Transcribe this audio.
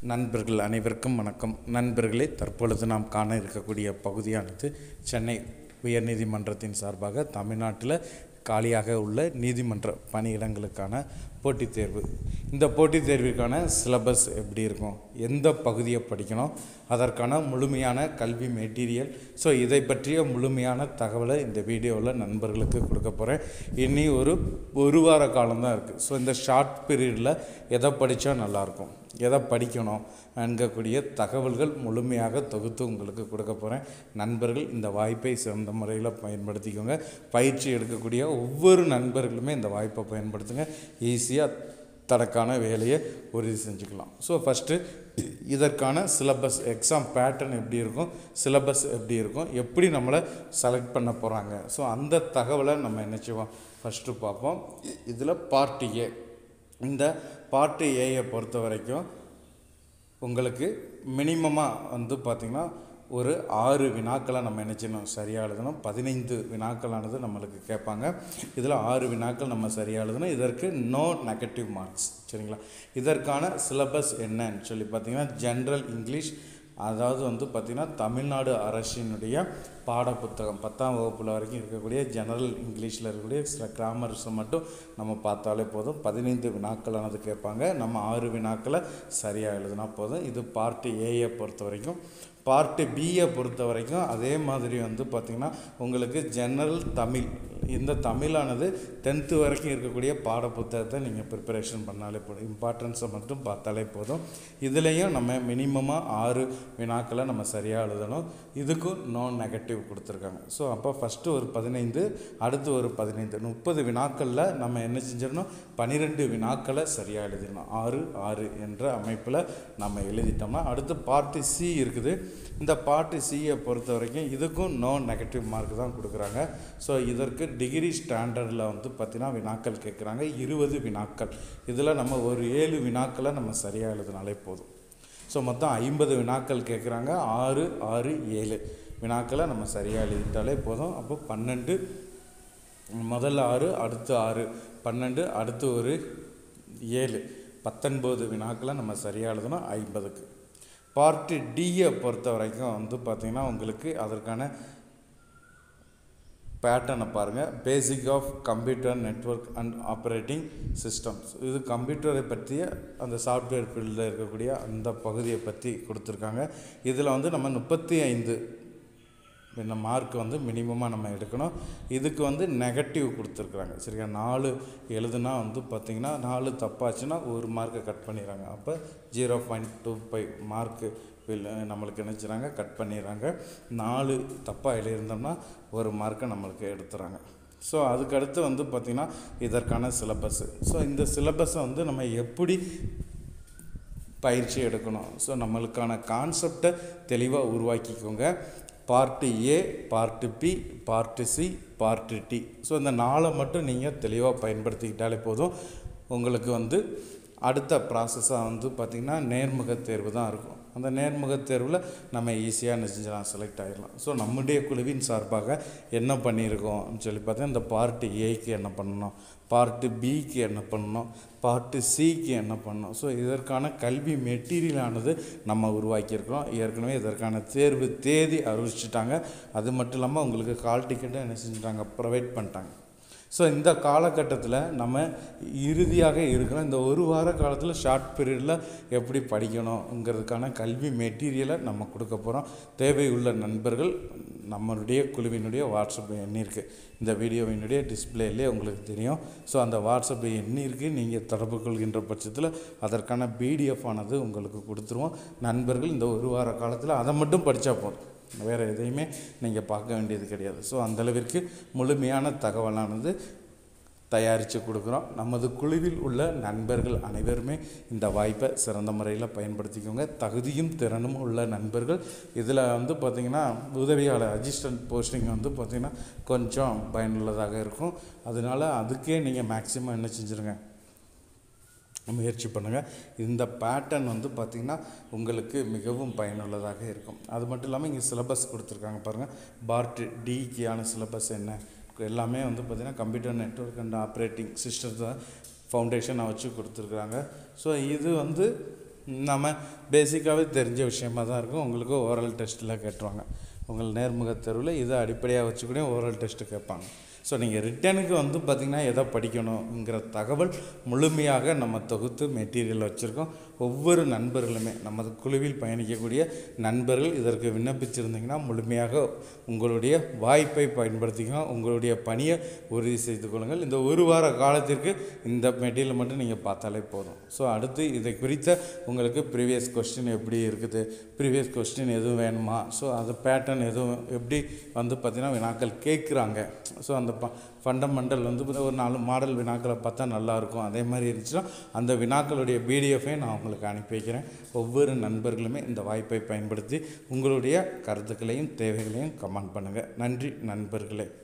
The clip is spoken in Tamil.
நண்பர்கள் அனைவருக்கும் வணக்கம் நண்பர்களே தற்பொழுது நாம் காண இருக்கக்கூடிய பகுதியானது சென்னை உயர்நீதிமன்றத்தின் சார்பாக தமிழ்நாட்டில் காலியாக உள்ள நீதிமன்ற பணியிடங்களுக்கான போட்டித் தேர்வு இந்த போட்டித் தேர்விற்கான சிலபஸ் எப்படி இருக்கும் எந்த பகுதியை படிக்கணும் அதற்கான முழுமையான கல்வி மெட்டீரியல் ஸோ இதை பற்றிய முழுமையான தகவலை இந்த வீடியோவில் நண்பர்களுக்கு கொடுக்க போகிறேன் இனி ஒரு ஒரு வார காலம்தான் இருக்குது ஸோ இந்த ஷார்ட் பீரியடில் எதை படித்தா நல்லாயிருக்கும் எதை படிக்கணும் என்கக்கூடிய தகவல்கள் முழுமையாக தொகுத்து உங்களுக்கு கொடுக்க போகிறேன் நண்பர்கள் இந்த வாய்ப்பை சிறந்த முறையில் பயன்படுத்திக்கோங்க பயிற்சி எடுக்கக்கூடிய ஒவ்வொரு நண்பர்களுமே இந்த வாய்ப்பை பயன்படுத்துங்க ஈஸியாக தனக்கான வேலையை உறுதி செஞ்சுக்கலாம் ஸோ ஃபஸ்ட்டு இதற்கான சிலபஸ் எக்ஸாம் பேட்டர்ன் எப்படி இருக்கும் சிலபஸ் எப்படி இருக்கும் எப்படி நம்மளை செலக்ட் பண்ண போகிறாங்க ஸோ அந்த தகவலை நம்ம என்ன செய்வோம் ஃபஸ்ட்டு பார்ப்போம் இதில் பார்ட்டி ஏ இந்த பார்ட்டி ஏயை பொறுத்த வரைக்கும் உங்களுக்கு மினிமமாக வந்து பார்த்திங்கன்னா ஒரு ஆறு வினாக்களை நம்ம என்ன செய்யணும் சரியாக எழுதணும் பதினைந்து வினாக்களானது நம்மளுக்கு கேட்பாங்க இதில் ஆறு வினாக்கள் நம்ம சரியாக எழுதணும் இதற்கு நோ நெகட்டிவ் மார்க்ஸ் சரிங்களா இதற்கான சிலபஸ் என்னன்னு சொல்லி பார்த்தீங்கன்னா ஜென்ரல் இங்கிலீஷ் அதாவது வந்து பார்த்திங்கன்னா தமிழ்நாடு அரசினுடைய பாடப்புத்தகம் பத்தாம் வகுப்பில் வரைக்கும் இருக்கக்கூடிய ஜெனரல் இங்கிலீஷில் இருக்கக்கூடிய சில கிராமர்ஸை மட்டும் நம்ம பார்த்தாலே போதும் பதினைந்து வினாக்களானது கேட்பாங்க நம்ம ஆறு வினாக்களை சரியாக எழுதினா போதும் இது பார்ட்டு ஏயை பொறுத்த வரைக்கும் பார்ட்டு பியை பொறுத்த வரைக்கும் அதே மாதிரி வந்து பார்த்திங்கன்னா உங்களுக்கு ஜெனரல் தமிழ் இந்த தமிழானது டென்த்து வரைக்கும் இருக்கக்கூடிய பாடப்புத்தகத்தை நீங்கள் ப்ரிப்பரேஷன் பண்ணாலே போதும் இம்பார்ட்டன்ஸை மட்டும் பார்த்தாலே போதும் இதுலேயும் நம்ம மினிமமாக ஆறு வினாக்களை நம்ம சரியாக எழுதணும் இதுக்கும் நோ நெகட்டிவ் கொடுத்துருக்காங்க ஸோ அப்போ ஃபஸ்ட்டு ஒரு பதினைந்து அடுத்து ஒரு பதினைந்து முப்பது வினாக்களில் நம்ம என்ன செஞ்சிடணும் பன்னிரெண்டு வினாக்களை சரியாக எழுதிடணும் ஆறு ஆறு என்ற அமைப்பில் நம்ம எழுதிட்டோம்னா அடுத்து பார்ட்டி சி இருக்குது இந்த பார்ட்டி சியை பொறுத்த வரைக்கும் இதுக்கும் நோ நெகட்டிவ் மார்க் தான் கொடுக்குறாங்க ஸோ இதற்கு டிகிரி ஸ்டாண்டர்டில் வந்து பார்த்திங்கன்னா வினாக்கள் கேட்குறாங்க இருபது வினாக்கள் இதில் நம்ம ஒரு ஏழு வினாக்களை நம்ம சரியாக எழுதினாலே போதும் ஸோ மொத்தம் ஐம்பது வினாக்கள் கேட்குறாங்க ஆறு ஆறு ஏழு வினாக்களை நம்ம சரியாக எழுதிட்டாலே போதும் அப்போ பன்னெண்டு முதல்ல ஆறு அடுத்து ஆறு பன்னெண்டு அடுத்து ஒரு ஏழு பத்தொன்பது வினாக்களை நம்ம சரியாக எழுதணும் ஐம்பதுக்கு பார்ட்டு டியை பொறுத்த வரைக்கும் வந்து பார்த்திங்கன்னா உங்களுக்கு அதற்கான பேட்டர்னை பாருங்கள் basic of computer network and operating systems இது கம்ப்யூட்டரை பற்றிய அந்த சாஃப்ட்வேர் ஃபீல்டில் இருக்கக்கூடிய அந்த பகுதியை பற்றி கொடுத்துருக்காங்க இதில் வந்து நம்ம முப்பத்தி ஐந்து இந்த மார்க் வந்து மினிமமாக நம்ம எடுக்கணும் இதுக்கு வந்து நெகட்டிவ் கொடுத்துருக்குறாங்க சரியா நாலு எழுதுனா வந்து பார்த்திங்கன்னா நாலு தப்பாச்சுன்னா ஒரு மார்க்கை கட் பண்ணிடுறாங்க அப்போ zero point two five mark will நம்மளுக்கு நினச்சிறாங்க கட் பண்ணிடுறாங்க நாலு தப்பாக எழுதியிருந்தோம்னா ஒரு மார்க்கை நம்மளுக்கு எடுத்துறாங்க ஸோ அதுக்கடுத்து வந்து பார்த்திங்கன்னா இதற்கான சிலபஸ்ஸு ஸோ இந்த சிலபஸை வந்து நம்ம எப்படி பயிற்சி எடுக்கணும் ஸோ நம்மளுக்கான கான்செப்டை தெளிவாக உருவாக்கிக்கோங்க part A part B part C part D so இந்த நாளை மட்டும் நீங்கள் தெளிவாக பயன்படுத்திக்கிட்டாலே போதும் உங்களுக்கு வந்து அடுத்த ப்ராசஸாக வந்து பார்த்திங்கன்னா நேர்முக தேர்வு தான் இருக்கும் அந்த நேர்முக தேர்வில் நம்ம ஈஸியாக நினைஞ்சலாம் செலக்ட் ஆகிடலாம் ஸோ நம்முடைய குழுவின் சார்பாக என்ன பண்ணியிருக்கோம் சொல்லி பார்த்தா இந்த பார்ட்டு ஏக்கு என்ன பண்ணணும் பார்ட்டு பிக்கு என்ன பண்ணணும் பார்ட்டு சிக்கு என்ன பண்ணணும் ஸோ இதற்கான கல்வி மெட்டீரியலானது நம்ம உருவாக்கியிருக்கிறோம் ஏற்கனவே இதற்கான தேர்வு தேதி அறிவிச்சிட்டாங்க அது மட்டும் இல்லாமல் உங்களுக்கு கால் டிக்கெட்டை என்ன செஞ்சுட்டாங்க ப்ரொவைட் பண்ணிட்டாங்க ஸோ இந்த காலகட்டத்தில் நம்ம இறுதியாக இருக்கிறோம் இந்த ஒரு வார காலத்தில் ஷார்ட் பீரியடில் எப்படி படிக்கணுங்கிறதுக்கான கல்வி மெட்டீரியலை நம்ம கொடுக்க போகிறோம் தேவையுள்ள நண்பர்கள் நம்மளுடைய குழுவினுடைய வாட்ஸ்அப் எண் இருக்குது இந்த வீடியோவினுடைய டிஸ்பிளேலே உங்களுக்கு தெரியும் ஸோ அந்த வாட்ஸ்அப் எண்ணிற்கு நீங்கள் தொடர்பு கொள்கின்ற பட்சத்தில் அதற்கான பிடிஎஃப் ஆனது உங்களுக்கு கொடுத்துருவோம் நண்பர்கள் இந்த ஒரு வார காலத்தில் அதை மட்டும் படித்தா போதும் வேறு எதையுமே நீங்கள் பார்க்க வேண்டியது கிடையாது ஸோ அந்தளவிற்கு முழுமையான தகவலானது தயாரித்து கொடுக்குறோம் நமது குழுவில் உள்ள நண்பர்கள் அனைவருமே இந்த வாய்ப்பை சிறந்த முறையில் பயன்படுத்திக்கோங்க தகுதியும் திறனும் உள்ள நண்பர்கள் இதில் வந்து பார்த்திங்கன்னா உதவியாளர் அசிஸ்டன்ட் போஸ்டிங் வந்து பார்த்திங்கன்னா கொஞ்சம் பயனுள்ளதாக இருக்கும் அதனால் அதுக்கே நீங்கள் மேக்ஸிமம் என்ன செஞ்சுருங்க முயற்சி பண்ணுங்கள் இந்த பேட்டர்ன் வந்து பார்த்திங்கன்னா உங்களுக்கு மிகவும் பயனுள்ளதாக இருக்கும் அது மட்டும் இல்லாமல் இங்கே சிலபஸ் கொடுத்துருக்காங்க பாருங்கள் பார்ட் டிக்கான சிலபஸ் என்ன எல்லாமே வந்து பார்த்திங்கன்னா கம்ப்யூட்டர் நெட்ஒர்க் அண்ட் ஆப்ரேட்டிங் சிஸ்டத்தை ஃபவுண்டேஷனை வச்சு கொடுத்துருக்குறாங்க ஸோ இது வந்து நம்ம பேசிக்காகவே தெரிஞ்ச விஷயமா தான் இருக்கும் உங்களுக்கு ஓரல் டெஸ்ட்டில் கேட்டுருவாங்க உங்கள் நேர்முக தேர்வில் இதை அடிப்படையாக வச்சு கூட ஓரல் டெஸ்ட்டு கேட்பாங்க ஸோ நீங்கள் ரிட்டனுக்கு வந்து பார்த்திங்கன்னா எதை படிக்கணுங்கிற தகவல் முழுமையாக நம்ம தொகுத்து மெட்டீரியல் வச்சுருக்கோம் ஒவ்வொரு நண்பர்களுமே நமது குழுவில் பயணிக்கக்கூடிய நண்பர்கள் இதற்கு விண்ணப்பிச்சிருந்தீங்கன்னா முழுமையாக உங்களுடைய வாய்ப்பை பயன்படுத்திக்கணும் உங்களுடைய பணியை உறுதி செய்து கொள்ளுங்கள் இந்த ஒரு வார காலத்திற்கு இந்த மெட்டீரியல் மட்டும் நீங்கள் பார்த்தாலே போதும் ஸோ அடுத்து இதை குறித்த உங்களுக்கு ப்ரீவியஸ் கொஸ்டின் எப்படி இருக்குது ப்ரீவியஸ் கொஸ்டின் எதுவும் வேணுமா ஸோ அது பேட்டர்ன் எதுவும் எப்படி வந்து பார்த்திங்கன்னா வினாக்கள் கேட்குறாங்க ஸோ அந்த ப ஃபண்டமெண்டல் வந்து பார்த்தா ஒரு நாலு மாடல் வினாக்களை பார்த்தா நல்லாயிருக்கும் அதே மாதிரி இருந்துச்சுன்னா அந்த வினாக்களுடைய பிடிஎஃபை நான் உங்களுக்கு அனுப்பி வைக்கிறேன் ஒவ்வொரு நண்பர்களுமே இந்த வாய்ப்பை பயன்படுத்தி உங்களுடைய கருத்துக்களையும் தேவைகளையும் கமெண்ட் பண்ணுங்கள் நன்றி நண்பர்களே